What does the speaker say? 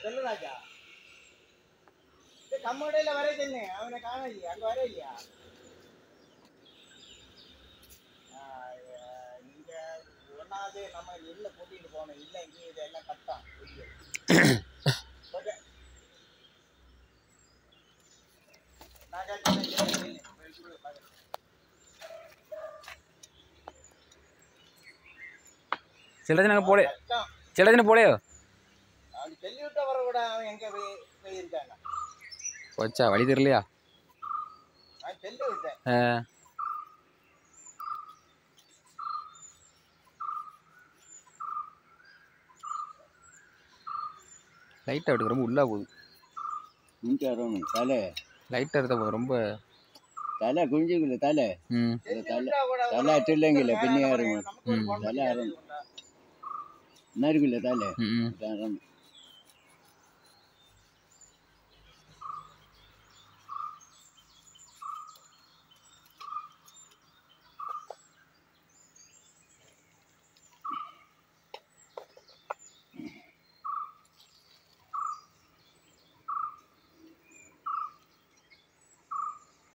சொல்லு ராஜா கம்மடையில வர சொன்னேன் அவனை காணலையா அங்க வர இல்லையா நீங்க ஒன்னாவது நம்ம எள்ள கூட்டிட்டு போனோம் இல்ல இங்க இதெல்லாம் கட்டான் ஓகே நான் கேட்டேன் சில தினம் போலே கஷ்டம் சில தினம் போலையோ அவன் சொல்லி விட்ட வர கூட அவன் எங்க போய் போயிருக்காங்க வச்சா வழி தெரியலையா நான் சொல்லி விட்டேன் ஆ லைட் அவுட்டுக்கு ரொம்ப உள்ளா போகுது குஞ்சு வரணும் தலை லைட்டாக எடுத்த போதும் ரொம்ப தலை குஞ்சுக்குள்ள தலை ம் சொல்லி தலை- விட்டா கூட தலை அட்டில்லைங்கல்ல பின்னே நமக்கு இறங்கும் நமக்கு ஒரு ம். பொண்ணு தலை தெரியாது ஆரம்பம். உண்டா? நறுக்குள்ள தலை ம் ம் தரம்